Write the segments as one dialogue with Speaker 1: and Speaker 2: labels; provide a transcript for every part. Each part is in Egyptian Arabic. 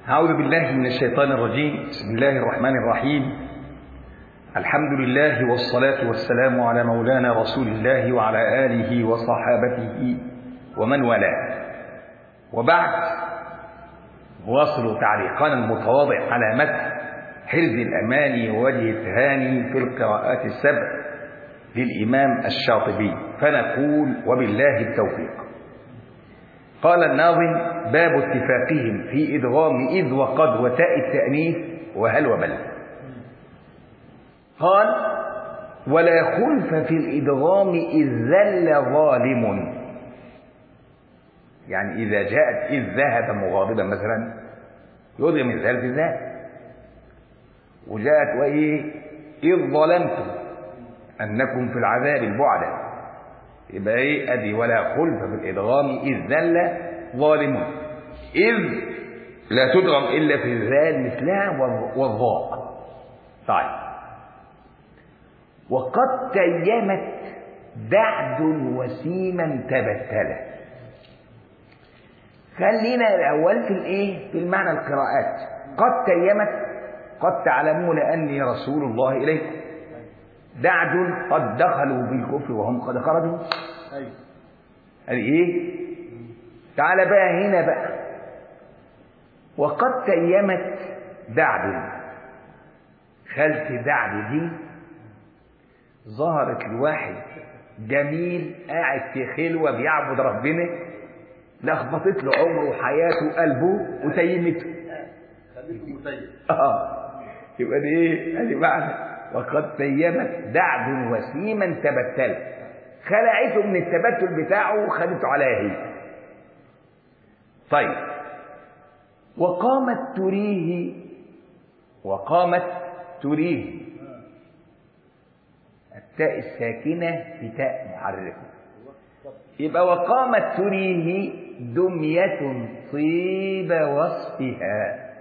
Speaker 1: أعوذ بالله من الشيطان الرجيم بسم الله الرحمن الرحيم الحمد لله والصلاة والسلام على مولانا رسول الله وعلى آله وصحابته ومن والاه وبعد واصل تعليقنا المتواضع على متن حرز الأماني ووجه التهاني في القراءات السبع للإمام الشاطبي فنقول وبالله التوفيق قال الناظم باب اتفاقهم في إدغام إذ وقد وتاء التأنيث وهل وبل قال ولا خلف في الإدغام إذ ذل ظالم يعني إذا جاءت إذ ذهب مغاضبا مثلا يدغم الذال في الذال وجاءت وإيه إذ ظلمتم أنكم في العذاب البعد يبقى إيه أدي ولا خلف في الإدغام إذ ذل ظالم إذ لا تدغم إلا في الذال مثلها والضاء طيب وقد تيمت بعد وسيما تبتلت خلينا الأول في الإيه؟ في المعنى القراءات قد تيمت قد تعلمون أني رسول الله إليكم دعد قد دخلوا بالكفر وهم قد خرجوا
Speaker 2: أيوة
Speaker 1: قال إيه؟ تعال بقى هنا بقى وقد تيمت دعد خلف دعد دي ظهرت لواحد جميل قاعد في خلوة بيعبد ربنا لخبطت له عمره وحياته وقلبه وتيمته
Speaker 2: خليكم مسيب
Speaker 1: اه يبقى دي ايه؟ ادي معنى وقد تيمت دعد وسيما تبتل خلعته من التبتل بتاعه وخدته على هي طيب وقامت تريه وقامت تريه التاء الساكنة في تاء محركة يبقى وقامت تريه دمية طيب وصفها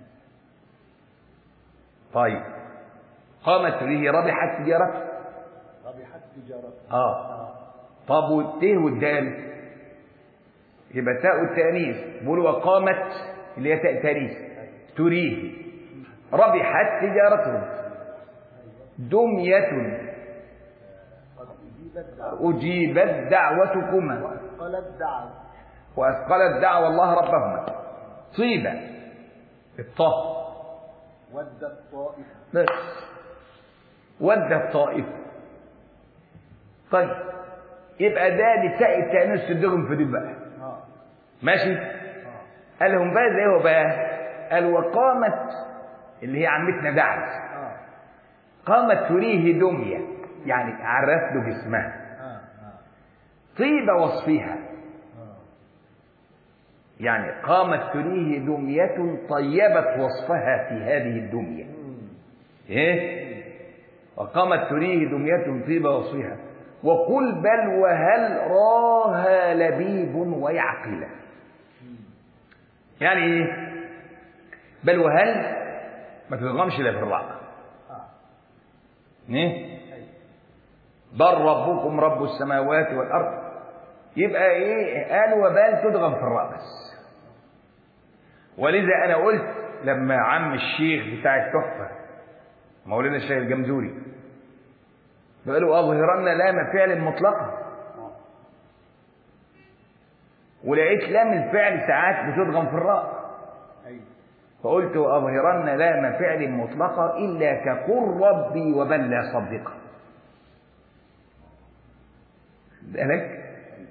Speaker 1: طيب قامت تريه ربحت تجارته
Speaker 2: ربحت تجارته
Speaker 1: اه طب والته والدال يبقى تاء التانيث بيقول وقامت اللي هي تاء تانيث تريه ربحت تجارته دمية
Speaker 2: قد أجيبت دعوة
Speaker 1: أجيبت دعوتكما
Speaker 2: وأثقلت دعوة
Speaker 1: وأثقلت دعوى الله ربهما طيبة الطه
Speaker 2: ودت طائفة
Speaker 1: بس ود الطائفة طيب يبقى ده لتاء التانيث تدغم في دي بقى
Speaker 2: اه
Speaker 1: ماشي
Speaker 2: اه
Speaker 1: قال لهم بقى زي هو بقى قال وقامت اللي هي عمتنا دعت
Speaker 2: اه
Speaker 1: قامت تريه دمية يعني عرف له جسمها
Speaker 2: اه اه
Speaker 1: طيب وصفها
Speaker 2: اه
Speaker 1: يعني قامت تريه دمية طيبت وصفها في هذه الدمية
Speaker 2: مم.
Speaker 1: ايه وقامت تريه دمية طيب وصفها وقل بل وهل راها لبيب ويعقله يعني ايه بل وهل ما تضغمش الا في الراء
Speaker 2: اه
Speaker 1: ايه
Speaker 2: أيوة.
Speaker 1: بل ربكم رب السماوات والارض يبقى ايه قال وبال تدغم في الراء بس ولذا انا قلت لما عم الشيخ بتاع التحفه مولانا الشيخ الجمزوري قالوا اظهرن لام فعل مطلقه
Speaker 2: اه
Speaker 1: ولقيت لام الفعل ساعات بتدغم في الراء
Speaker 2: أيوة
Speaker 1: فقلت وأظهرن لام فعل مطلقة إلا كقل ربي وبل لا صدقه بالك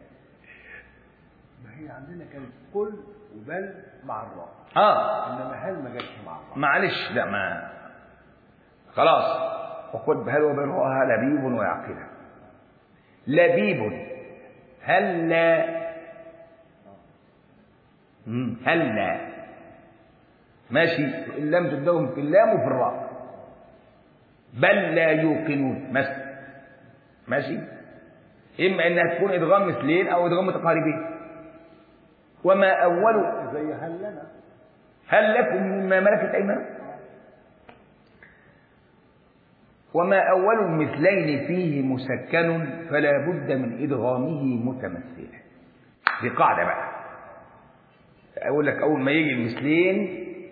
Speaker 2: ما هي عندنا كانت قل وبل مع الراء
Speaker 1: اه
Speaker 2: انما هل ما جاتش مع الراء
Speaker 1: معلش لا ما خلاص وقل بهل وبرها لبيب ويعقلها لبيب هلا مم، هلا ماشي اللام تدهم في اللام وفي الراء بل لا يوقنون مثلا ماشي اما انها تكون ادغام مثلين او ادغام متقاربين وما اول
Speaker 2: زي هل لنا
Speaker 1: هل لكم مما ملكت ايمانكم وما أول المثلين فيه مسكن فلا بد من إدغامه متمثلا دي قاعدة بقى أقول لك أول ما يجي المثلين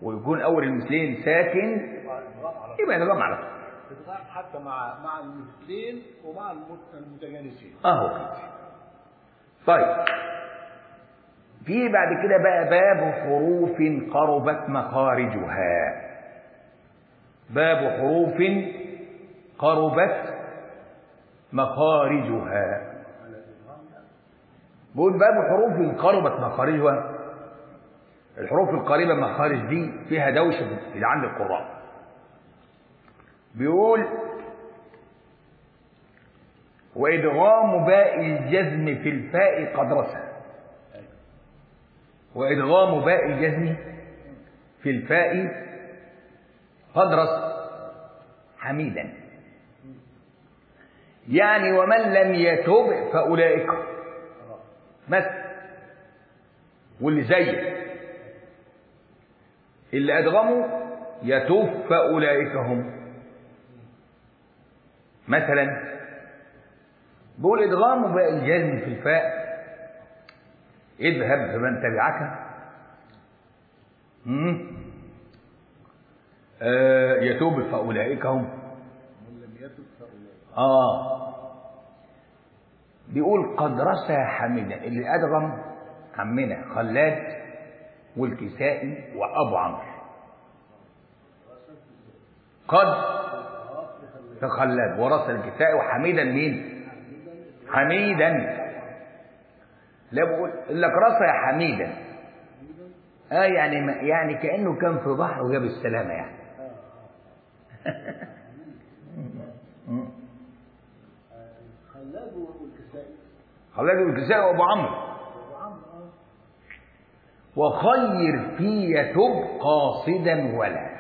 Speaker 1: ويكون أول المثلين ساكن
Speaker 2: يبقى إدغام على
Speaker 1: يبقى إدغام على طول
Speaker 2: إدغام حتى مع مع المثلين ومع المت- المتجانسين
Speaker 1: أهو كده طيب في بعد كده بقى باب حروف قربت مخارجها باب حروف قربت مخارجها بقول باب حروف قربت مخارجها الحروف القريبة من مخارج دي فيها دوشة في عند القراء بيقول وإدغام باء الجزم في الفاء قد رسى وإدغام باء الجزم في الفاء قد رسى حميدا يعني ومن لم يتب فأولئك مثل واللي زيه اللي أدغموا يتوب فأولئك هم مثلا بقول إدغام باء الجزم في الفاء اذهب فمن تبعك مم. آه يتوب فأولئك هم
Speaker 2: من لم يتب فأولئك
Speaker 1: آه بيقول قد رسى حميدا اللي أدغم عمنا خلاد والكسائي وأبو عمرو قد تخلد ورث الكسائي وحميدا مين حميدا لا بقول لك رثى يا حميدا اه يعني ما يعني كانه كان في بحر وجاب السلامه يعني
Speaker 2: خلاد والكسائي
Speaker 1: خلاد والكسائي وابو عمرو
Speaker 2: وعمرو اه
Speaker 1: وخير في يتب قاصدا ولا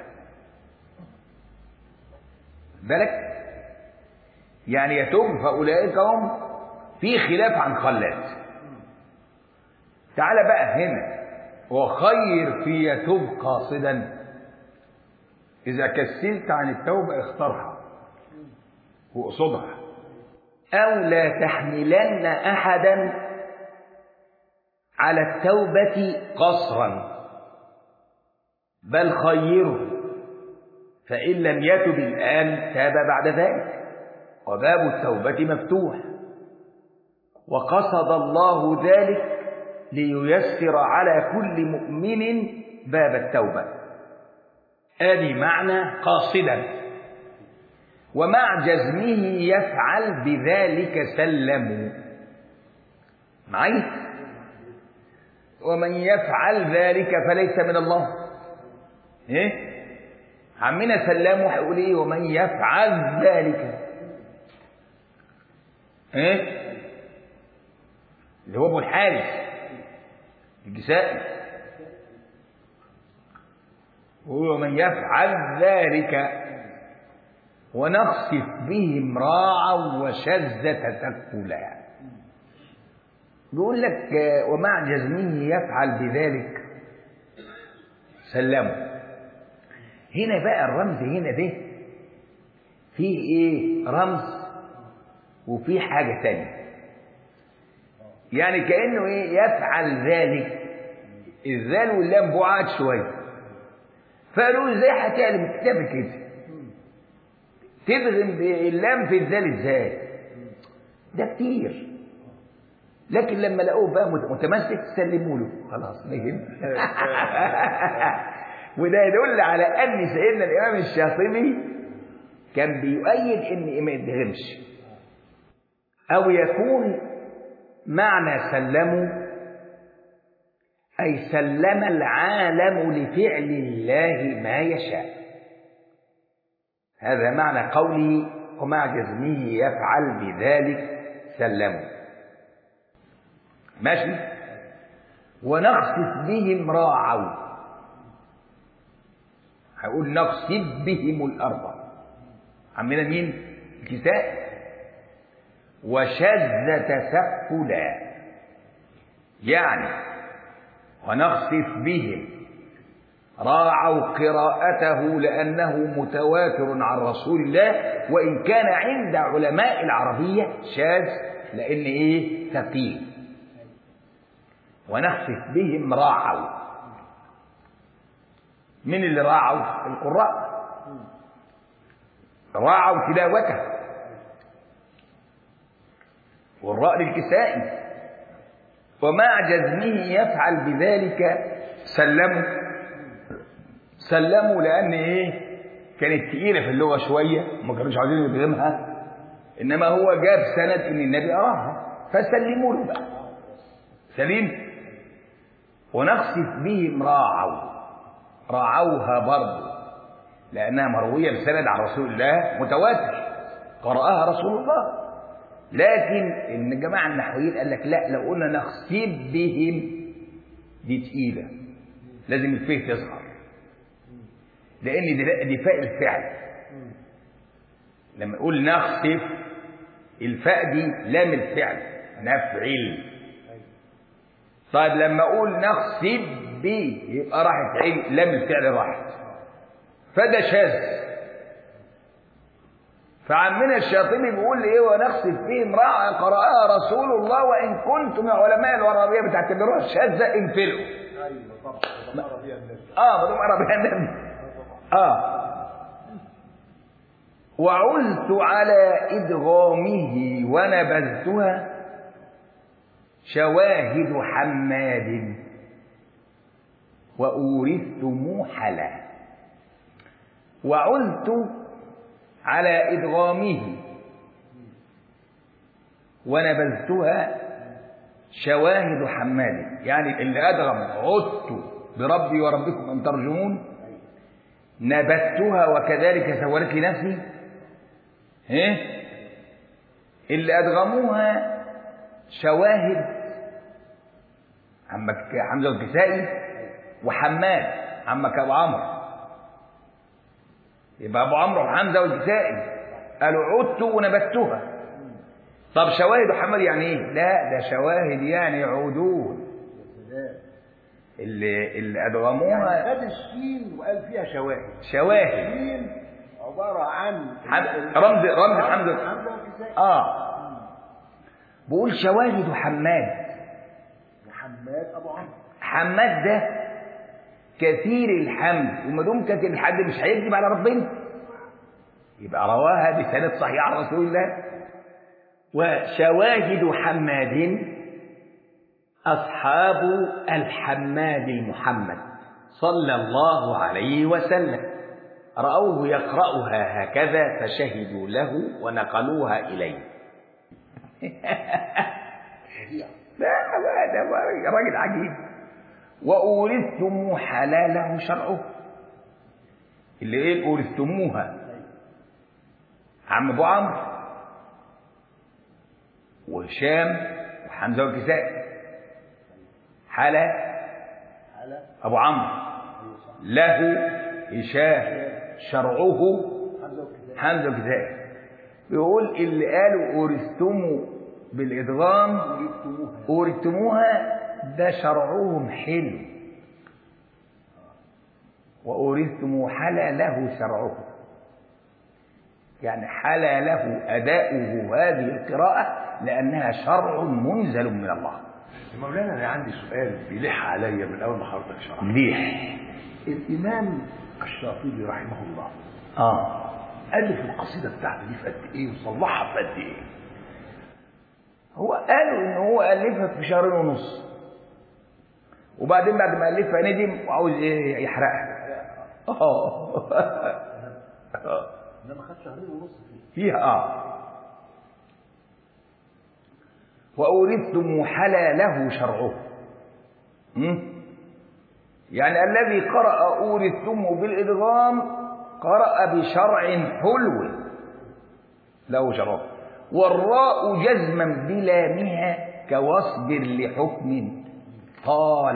Speaker 1: بالك يعني يتوب فأولئك هم في خلاف عن خلاد تعال بقى هنا وخير في يتوب قاصدا إذا كسلت عن التوبة اختارها واقصدها أو لا تحملن أحدا على التوبة قصرا بل خيره فإن لم يتب الآن تاب بعد ذلك وباب التوبة مفتوح وقصد الله ذلك لييسر على كل مؤمن باب التوبة آدي معنى قاصدا ومع جزمه يفعل بذلك سلموا معي ومن يفعل ذلك فليس من الله ايه عمنا سلام هيقول ايه ومن يفعل ذلك ايه اللي هو ابو الحارث الجسائي ومن يفعل ذلك ونخسف بهم راعا وشذة تكفلا بيقول لك ومع جزمه يفعل بذلك سلموا هنا بقى الرمز هنا ده فيه ايه رمز وفيه حاجة تانية يعني كأنه ايه يفعل ذلك الذال واللام بعاد شوية فقالوا ازاي هتعلم الكتاب كده تدغم اللام في الذال ازاي ده كتير لكن لما لقوه بقى متمسك سلموا له خلاص ما يهمش وده يدل على ان سيدنا الامام الشاطبي كان بيؤيد ان ما يدغمش او يكون معنى سلموا اي سلم العالم لفعل الله ما يشاء هذا معنى قوله ومع جزمه يفعل بذلك سلموا ماشي ونخسف بهم راعوا هقول نخسف بهم الأرض عمنا مين الكساء وشذ تسفلا يعني ونخسف بهم راعوا قراءته لأنه متواتر عن رسول الله وإن كان عند علماء العربية شاذ لأن إيه ثقيل ونخسف بهم راعوا من اللي راعوا القراء راعوا تلاوته والراء للكسائي ومع جزمه يفعل بذلك سلموا سلموا لان ايه كانت تقيله في اللغه شويه ما كانوش عايزين يدغمها انما هو جاب سند ان النبي اراها فسلموا له بقى سليم ونقصف بهم راعوا راعوها برضه لانها مرويه بسند عن رسول الله متواتر قراها رسول الله لكن ان جماعه النحويين قال لك لا لو قلنا نخسب بهم دي تقيله لازم الفيه تظهر لان دي, دي فاء الفعل لما نقول نخسف الفاء دي لام الفعل نفعل طيب لما اقول نخسب به يبقى راحت عين لام الفعل راحت فده شاذ فعمنا الشاطبي بيقول ايه ونخسف فيه امرأة قرأها رسول الله وإن كنتم يا علماء العربية بتعتبروها شاذة انفلوا
Speaker 2: ايوه طبعا ده مر بيها النبي
Speaker 1: اه ما دام قرأ بها النبي اه وعزت على إدغامه ونبذتها شواهد حماد وأورثت موحلا وعزت على إدغامه ونبذتها شواهد حماد يعني اللي أدغم عدت بربي وربكم أن ترجمون نبذتها وكذلك سولت لي نفسي ايه اللي أدغموها شواهد عمك حمزة الكسائي وحماد عمك أبو عمرو يبقى أبو عمرو وحمزة والكسائي قالوا عدت ونبتها طب شواهد وحماد يعني ايه؟ لا ده شواهد يعني عدول اللي اللي أدغموها
Speaker 2: يعني خد الشين وقال فيها شواهد
Speaker 1: شواهد
Speaker 2: الشين عبارة عن
Speaker 1: حم- رمز رمز حمزة
Speaker 2: حمزة والكسائي
Speaker 1: اه بقول شواهد حماد
Speaker 2: محمد أبو عمرو
Speaker 1: حماد ده كثير الحمد وما دام كثير الحمد مش هيكذب على ربنا يبقى رواها بسند صحيح عن رسول الله وشواهد حماد أصحاب الحماد المحمد صلى الله عليه وسلم رأوه يقرأها هكذا فشهدوا له ونقلوها إليه
Speaker 2: فظيع
Speaker 1: لا لا ده راجل عجيب وأورثتم حلاله شرعه اللي ايه أورثتموها عم أبو عمرو وهشام وحمزة والكسائي حلا
Speaker 2: على
Speaker 1: أبو عمرو
Speaker 2: أيوة صح
Speaker 1: له هشام شرعه
Speaker 2: حمزة والكسائي
Speaker 1: حمزة والكسائي بيقول اللي قالوا أورثتموا بالإدغام
Speaker 2: ورثتموها
Speaker 1: أورثتموها ده شرعهم حلو وأورثتم حلا له شرعه يعني حلا له أداؤه هذه القراءة لأنها شرع منزل من الله
Speaker 2: مولانا أنا عندي سؤال بيلح عليا من أول ما حضرتك شرحت
Speaker 1: مليح
Speaker 2: الإمام الشاطبي رحمه الله
Speaker 1: آه
Speaker 2: ألف القصيدة بتاعته دي في قد إيه وصلحها في قد إيه؟
Speaker 1: هو قالوا إن هو ألفها في شهرين ونص وبعدين بعد ما ألفها ندم وعاوز إيه يحرقها آه
Speaker 2: إنما خد شهرين ونص فيه
Speaker 1: فيها آه وأورثتم حلا له شرعه م? يعني الذي قرأ أورثتم بالإدغام قرأ بشرع حلو له شرعه والراء جزما بلامها كواصبر لحكم طال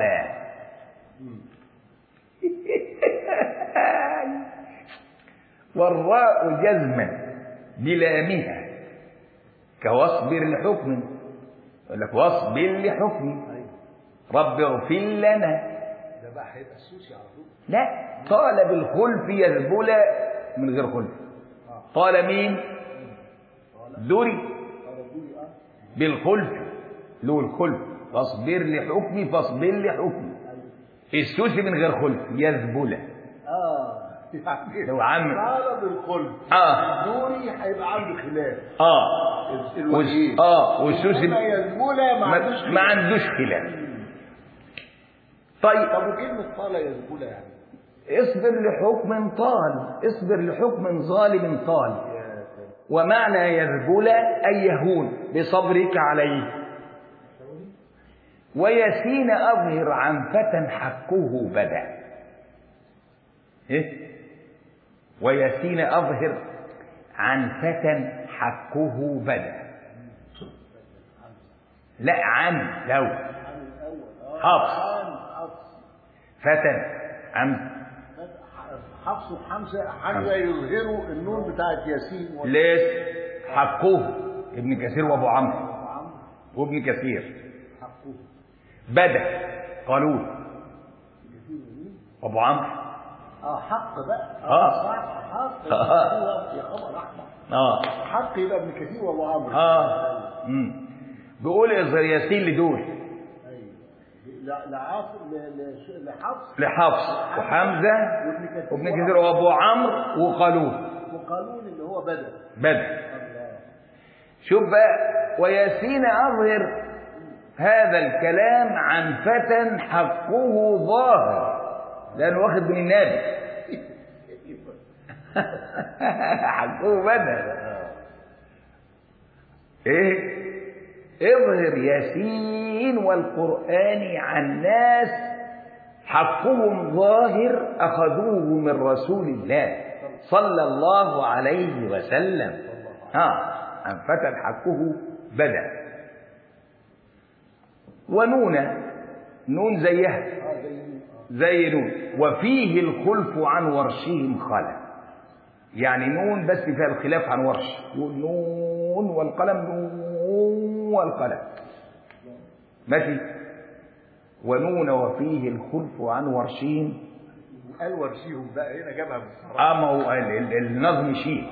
Speaker 1: والراء جزما بلامها كواصبر لحكم يقول لك واصبر لحكم رب اغفر لنا
Speaker 2: ده بقى هيبقى السوسي على طول
Speaker 1: لا طال بالخلف يذبل من غير خلف طال مين ذري
Speaker 2: قال دوري اه
Speaker 1: بالخلف له الخلف فاصبر لحكمي فاصبر لحكمي السوسي من غير خلف يذبل
Speaker 2: اه يعني
Speaker 1: لو عم-
Speaker 2: طالب القلب
Speaker 1: اه
Speaker 2: نوري هيبقى عنده خلاف
Speaker 1: اه
Speaker 2: الوجهين
Speaker 1: وس- اه والسوسي
Speaker 2: إنما يزبولة ما عندوش
Speaker 1: ما,
Speaker 2: خلاف
Speaker 1: ما عندوش خلاف طيب
Speaker 2: طب وكلمة طال يزبولة يعني
Speaker 1: اصبر لحكم طال اصبر لحكم ظالم طال
Speaker 2: يا سلام.
Speaker 1: ومعنى يذبل أي يهون بصبرك عليه ويسين أظهر عن فتى حقه بدا إيه؟ ويسين أظهر عن فتى حقه بدا لا عن لو
Speaker 2: عن الأول اه
Speaker 1: حفص.
Speaker 2: عن حفص
Speaker 1: فتى عن
Speaker 2: حفص وحمزة حمزة يظهروا النون بتاعت ياسين و-
Speaker 1: ليش حقه ابن كثير وابو عمرو
Speaker 2: وعمرو
Speaker 1: وابن كثير
Speaker 2: حقه
Speaker 1: بدا قالون ابو عمرو
Speaker 2: اه حق بقى
Speaker 1: آه.
Speaker 2: صح حق
Speaker 1: آه.
Speaker 2: هو يا خبر احمر
Speaker 1: اه
Speaker 2: حق يبقى ابن كثير وابو عمرو
Speaker 1: اه امم بيقول اظهر ياسين لدول
Speaker 2: ايوه لا لعاصم ل- ل- لحفص
Speaker 1: لحفص وحمزه
Speaker 2: وابن كثير
Speaker 1: وابن كثير وابو عمرو وقالون
Speaker 2: وقانون اللي هو بدل
Speaker 1: بدا
Speaker 2: الله
Speaker 1: شوف بقى وياسين اظهر هذا الكلام عن فتى حقه ظاهر لانه واخد من النبي حقه بدل ايه اظهر ياسين والقرآن عن ناس حقهم ظاهر أخذوه من رسول الله صلى الله عليه وسلم ها عن فتى حقه بدأ ونون نون زيها
Speaker 2: اه زي مين؟ آه.
Speaker 1: زي نون وفيه الخلف عن ورشهم خلف يعني نون بس فيها الخلاف عن ورش يقول نون والقلم نون والقلم ماشي ونون وفيه الخلف عن ورشهم
Speaker 2: قال ورشيهم بقى هنا جابها بالصراحه
Speaker 1: اه ما هو ال- ال- النظم شيء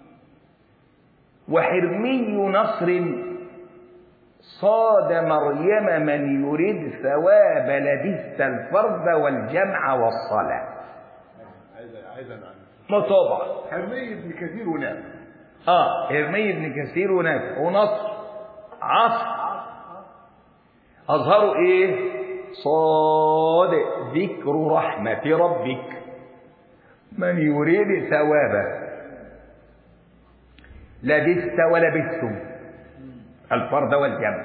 Speaker 1: وحرمي نصر صاد مريم من يريد ثواب لبثت الفرد والجمع والصلاة
Speaker 2: عايز عايز انا
Speaker 1: ما طبعا
Speaker 2: حرمي ابن كثير ونافع
Speaker 1: اه ارمي بن كثير ونافع ونصر عصر اظهروا ايه صاد ذكر رحمة ربك من يريد ثوابه لبثت ولبثتم الفرد والجمع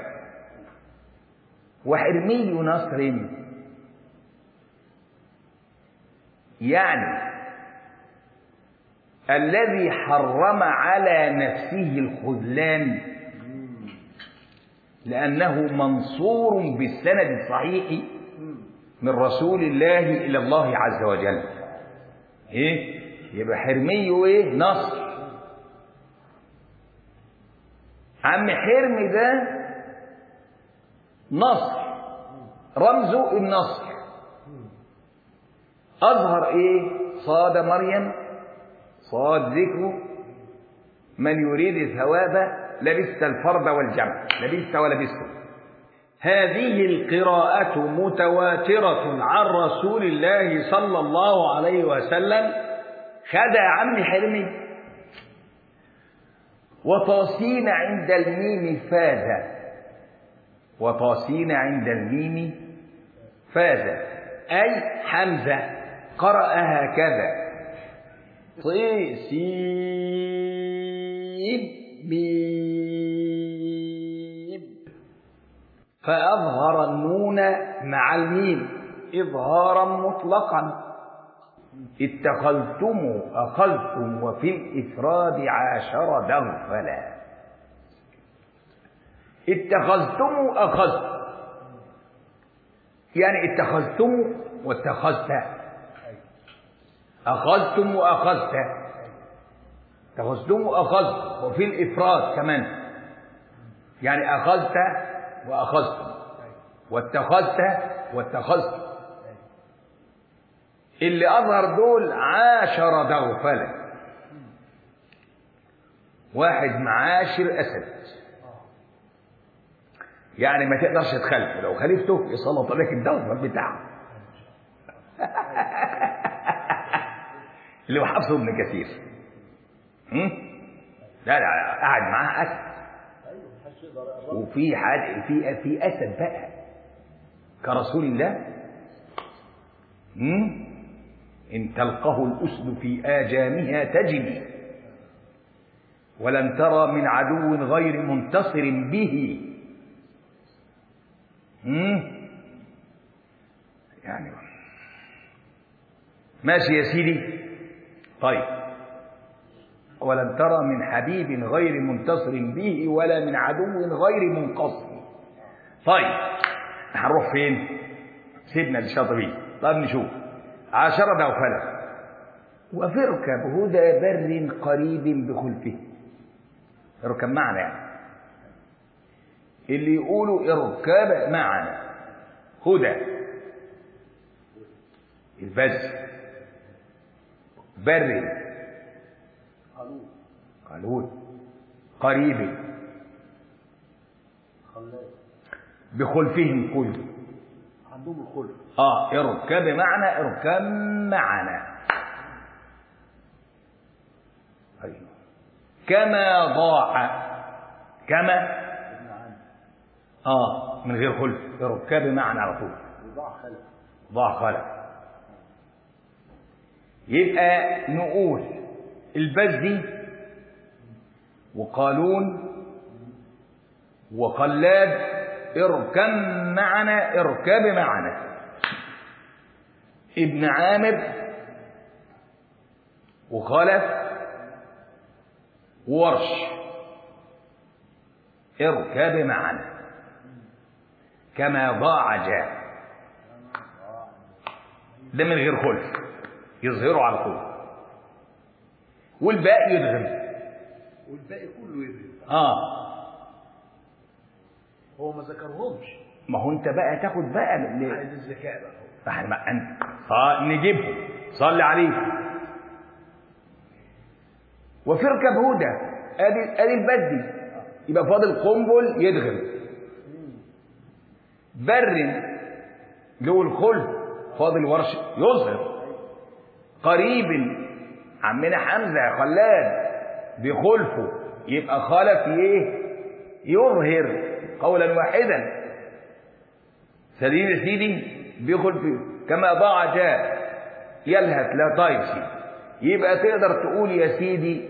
Speaker 1: وحرمي نصر يعني الذي حرم على نفسه الخذلان لأنه منصور بالسند الصحيح من رسول الله إلى الله عز وجل إيه؟ يبقى حرمي إيه؟ نصر عم حرمي ده نصر رمزه النصر أظهر إيه؟ صاد مريم صاد ذكره من يريد ثواب لبست الفرد والجمع لبست ولبست هذه القراءة متواترة عن رسول الله صلى الله عليه وسلم خدع عم حرمي وطاسين عند الميم فاز وطاسين عند الميم فاز أي حمزة قرأ هكذا طي سين ميم فأظهر النون مع الميم إظهارا مطلقا اتخذتم أخذتم وفي الإفراد عاشر دغفلا اتخذتم أخذتم يعني اتخذتم واتخذت أخذتم وأخذت اتخذتم وأخذت وفي الإفراد كمان يعني أخذت وأخذت واتخذت واتخذت اللي أظهر دول عاشر دغفلة واحد معاشر أسد يعني ما تقدرش تخلفه لو خلفته يسلط عليك الدغفل بتاعه اللي هو حفص بن كثير هم؟ لا لا قعد معاه اسد
Speaker 2: ايوه محدش يقدر يقرب
Speaker 1: وفي حد في في اسد بقى كرسول الله هم؟ ان تلقه الاسد في اجامها تجري ولن ترى من عدو غير منتصر به هم؟ يعني ماشي يا سيدي طيب ولن ترى من حبيب غير منتصر به ولا من عدو غير منقصر طيب هنروح فين سيدنا الشاطبي طب نشوف عشرة أو فلك وفركب هدى بر قريب بخلفه اركب معنا يعني اللي يقولوا اركب معنا هدى البز بر
Speaker 2: قالوا
Speaker 1: قالون قريب
Speaker 2: خلاه
Speaker 1: بخلفهم كل
Speaker 2: عندهم الخلف
Speaker 1: اه اركب معنا اركب معنا أيوه. كما ضاع كما
Speaker 2: ابن عم
Speaker 1: اه من غير خلف اركب معنا على طول
Speaker 2: وضاع خلف
Speaker 1: ضاع خلف يبقى نقول البزي وقالون وقلاد اركب معنا اركب معنا ابن عامر وخلف وورش اركب معنا كما ضاع جاء ده من غير خلف يظهره على طول والباقي يدغم
Speaker 2: والباقي كله يدري
Speaker 1: اه
Speaker 2: هو ما ذكرهمش
Speaker 1: ما هو انت بقى تاخد بقى من-
Speaker 2: عايز الذكاء بقى هو
Speaker 1: فاحنا بقى انت صا- نجيبهم صلي عليه وفركب هدى ادي ادي البدي يبقى فاضل قنبل يدغم بر جو الخلف فاضل ورش يظهر قريب عمنا حمزه يا خلاد بخلفه يبقى خلف ايه يظهر قولا واحدا سليم يا سيدي بيدخل في كما ضاع جاء يلهث لا طايشي يبقى تقدر تقول يا سيدي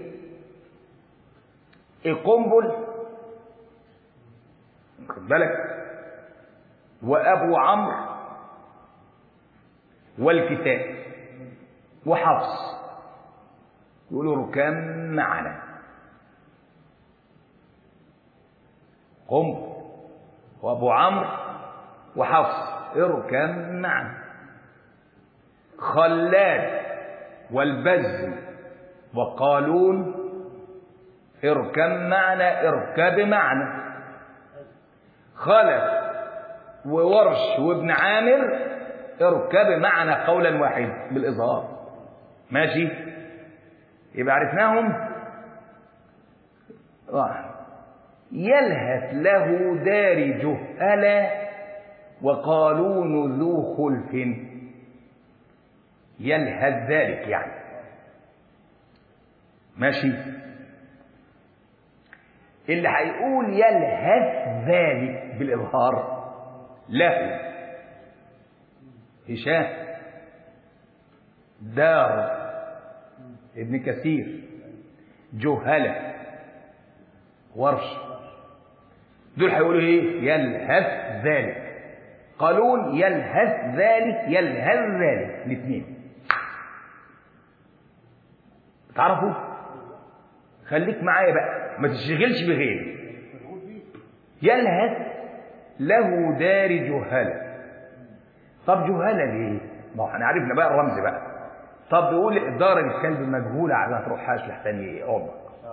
Speaker 1: القنبل خد بالك وابو عمرو والكتاب وحفص يقولوا ركام معنا قنبل وابو عمرو وحفص اركب معا خلاد والبز وقالون اركب معنا اركب معنا خلف وورش وابن عامر اركب معنا قولا واحدا بالإظهار ماشي يبقى عرفناهم آه. يلهث له دارج ألا وقالون ذو خلف يلهث ذلك يعني ماشي اللي هيقول يلهث ذلك بالإظهار له هشام دار ابن كثير جهلة ورش دول هيقولوا ايه يلهث ذلك قالون يلهث ذلك يلهث ذلك الاثنين تعرفوا خليك معايا بقى ما تشغلش بغيري يلهث له دار جهلة طب جهلة ليه ما هو احنا عرفنا بقى الرمز بقى طب بيقول دار الكلب مجهولة على ما تروحهاش لحسن ايه امك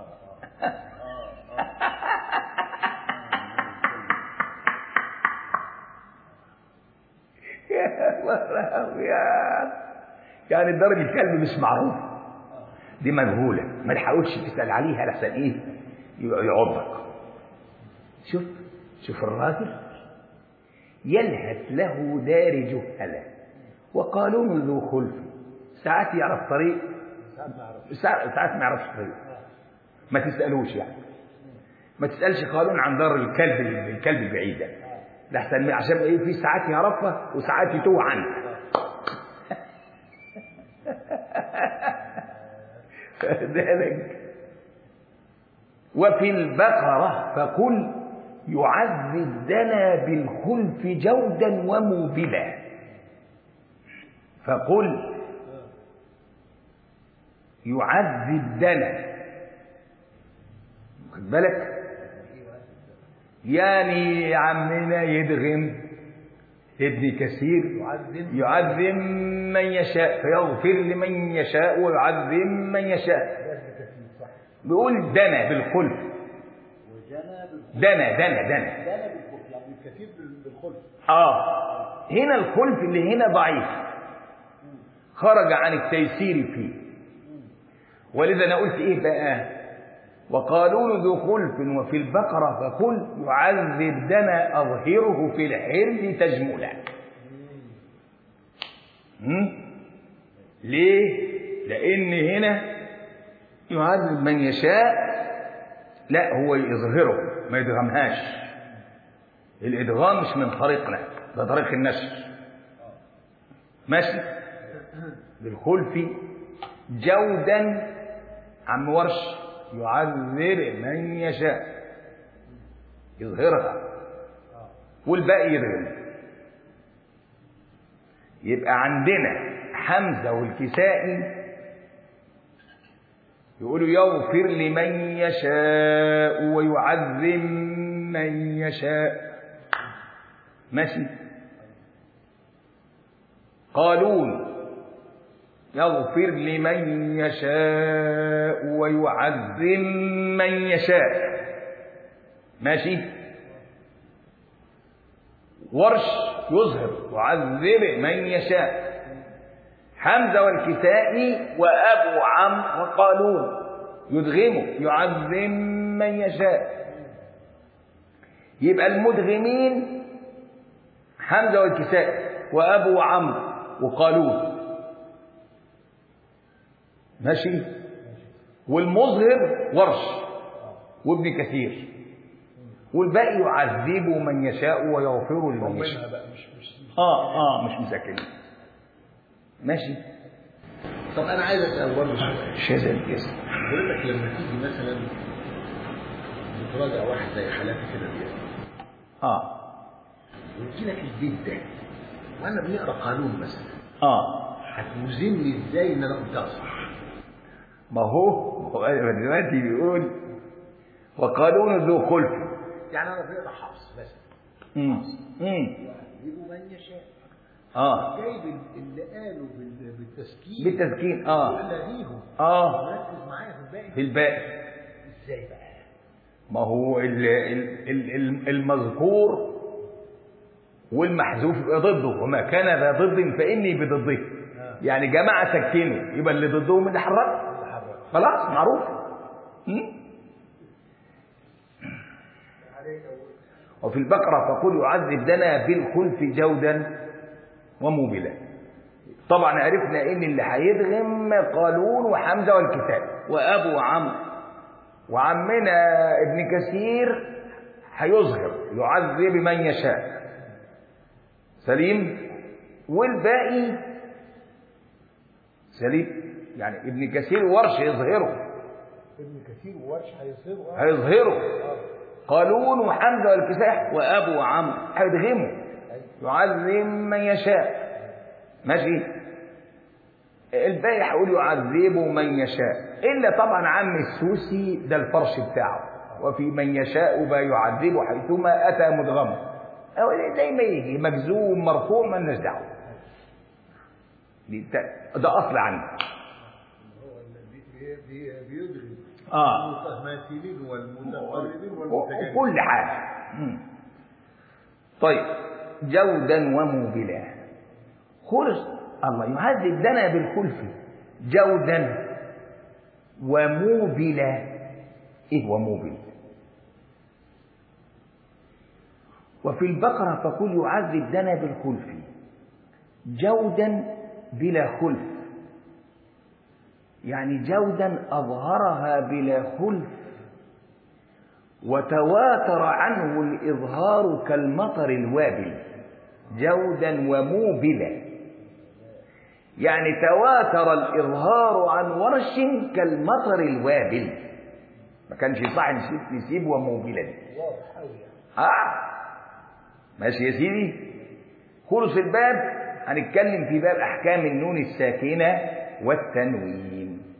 Speaker 1: يا الله يا يعني دار الكلب مش معروف دي مجهولة ما تحاولش تسأل عليها لحسن ايه يبقى يعضك شوف شوف الراجل يلهث له دار جهلة وقالون ذو خلف ساعات يعرف طريق
Speaker 2: ساعات ما اعرفش
Speaker 1: ساعات ساعات ما يعرفش الطريق ما تسالوش يعني ما تسالش قانون عن دار الكلب الكلب البعيد ده لحسن عشان ايه في ساعات يعرفها وساعات يتوه عنها ذلك وفي البقرة فقل يعذب دنا بالخلف جودا وموبلا فقل يعذب دنا خد بالك يعني يا عمنا يدغم ابن كثير
Speaker 2: يعذب
Speaker 1: يعذب من يشاء فيغفر لمن يشاء ويعذب من يشاء
Speaker 2: ابن كثير صح
Speaker 1: بيقول دنا بالخلف
Speaker 2: وجنى بالخلف
Speaker 1: دنا دنا دنا
Speaker 2: جنى بالخلف يعني ابن كثير بال- بالخلف
Speaker 1: اه هنا الخلف اللي هنا ضعيف خرج عن التيسير فيه ولذا انا قلت ايه بقى وقالون ذو خلف وفي البقرة فقل يعذب دنا أظهره في الحر تجملا هم؟ ليه لأن هنا يعذب من يشاء لا هو يظهره ما يدغمهاش الإدغام مش من طريقنا ده طريق النشر ماشي بالخلف جودا عم ورش يعذر من يشاء يظهرها والباقي يدغم يبقى عندنا حمزة والكسائي يقولوا يغفر لمن يشاء ويعذب من يشاء ماشي قالون يغفر لمن يشاء ويعذب من يشاء ماشي ورش يظهر يعذب من يشاء حمزة والكسائي وأبو عمرو وقالون يدغمه يعذب من يشاء يبقى المدغمين حمزة والكسائي وأبو عمرو وقالون ماشي والمظهر ورش وابن كثير والباقي يعذب من يشاء ويغفر لمن يشاء
Speaker 2: منها بقى مش مش
Speaker 1: اه اه مش مساكين ماشي
Speaker 2: طب انا عايز اسال برضه سؤال
Speaker 1: شاذ الجسم
Speaker 2: حضرتك لما تيجي مثلا بتراجع واحد زي حالاتي كده دي
Speaker 1: اه
Speaker 2: ويجي لك البيت ده وانا بنقرا قانون مثلا
Speaker 1: اه
Speaker 2: هتوزني ازاي ان انا قلتها صح
Speaker 1: ما هو هو دلوقتي بيقول وقانون ذو خلف
Speaker 2: يعني انا بنقرا حفص مثلا
Speaker 1: امم امم
Speaker 2: يعذب من يشاء
Speaker 1: اه
Speaker 2: جايب ال- اللي قالوا بال- بالتسكين
Speaker 1: بالتسكين اه
Speaker 2: ولغيهم
Speaker 1: اه
Speaker 2: وركز معايا في الباقي
Speaker 1: في الباقي
Speaker 2: ازاي بقى
Speaker 1: ما هو ال- ال- ال- ال- المذكور والمحذوف يبقى ضده وما كان ذا ضد فاني بضده يعني جماعه سكنوا يبقى اللي ضدهم اللي حرك خلاص معروف م? وفي البقرة فقل يعذب دنا بالخلف جودا وموبلا طبعا عرفنا ان اللي هيدغم قالون وحمزة والكتاب وابو عمرو وعمنا ابن كثير هيظهر يعذب من يشاء سليم والباقي سليم يعني ابن كثير ورش يظهره
Speaker 2: ابن كثير وورش هيصيروا
Speaker 1: هيظهره قالون وحمزة والكساح وأبو عمرو هيدغمه يعذب من يشاء ماشي الباقي هيقول يعذب من يشاء إلا طبعا عم السوسي ده الفرش بتاعه وفي من يشاء با يعذب حيثما أتى مدغما أو زي ما يجي مجزوم مرفوع مالناش دعوة دي- ده أصل عنه
Speaker 2: هو اللي بي- بي- بيدري
Speaker 1: آه
Speaker 2: المتماثلين والمتقربين والمتجانسين
Speaker 1: وكل حاجة مم. طيب جودا وموبلا خلص الله يهذب دنا بالخلف جودا وموبلا ايه وموبل وفي البقرة فقل يعذب دنا بالخلف جودا بلا خلف يعني جودا أظهرها بلا خلف وتواتر عنه الإظهار كالمطر الوابل جودا وموبلا يعني تواتر الإظهار عن ورش كالمطر الوابل ما كانش صح نسيب نسيب وموبلا
Speaker 2: واضح قوي يعني
Speaker 1: اه ماشي يا سيدي خلص الباب هنتكلم في باب احكام النون الساكنه والتنوين